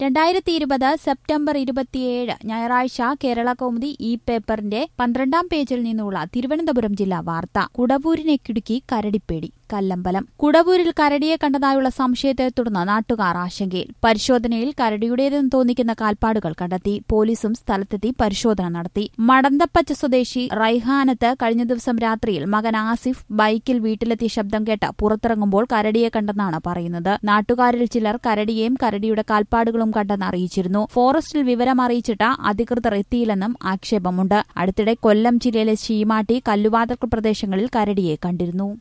രണ്ടായിരത്തി ഇരുപത് സെപ്റ്റംബർ ഇരുപത്തിയേഴ് ഞായറാഴ്ച കേരള കൗമുദി ഈ പേപ്പറിന്റെ പന്ത്രണ്ടാം പേജിൽ നിന്നുള്ള തിരുവനന്തപുരം ജില്ലാ വാർത്ത കുടവൂരിനെ കിടുക്കി കരടിപ്പേടി കല്ലമ്പലം കുടവൂരിൽ കരടിയെ കണ്ടതായുള്ള സംശയത്തെ തുടർന്ന് നാട്ടുകാർ ആശങ്കയിൽ പരിശോധനയിൽ കരടിയുടേതെന്ന് തോന്നിക്കുന്ന കാൽപ്പാടുകൾ കണ്ടെത്തി പോലീസും സ്ഥലത്തെത്തി പരിശോധന നടത്തി മടന്തപ്പച്ച സ്വദേശി റൈഹാനത്ത് കഴിഞ്ഞ ദിവസം രാത്രിയിൽ മകൻ ആസിഫ് ബൈക്കിൽ വീട്ടിലെത്തിയ ശബ്ദം കേട്ട് പുറത്തിറങ്ങുമ്പോൾ കരടിയെ കണ്ടെന്നാണ് പറയുന്നത് നാട്ടുകാരിൽ ചിലർ കരടിയെയും കരടിയുടെ കാൽപ്പാടുകളും കണ്ടെന്ന് അറിയിച്ചിരുന്നു ഫോറസ്റ്റിൽ വിവരം അറിയിച്ചിട്ട് അധികൃതർ എത്തിയില്ലെന്നും ആക്ഷേപമുണ്ട് അടുത്തിടെ കൊല്ലം ജില്ലയിലെ ചീമാട്ടി കല്ലുവാതക്കൽ പ്രദേശങ്ങളിൽ കരടിയെ കണ്ടിരുന്നു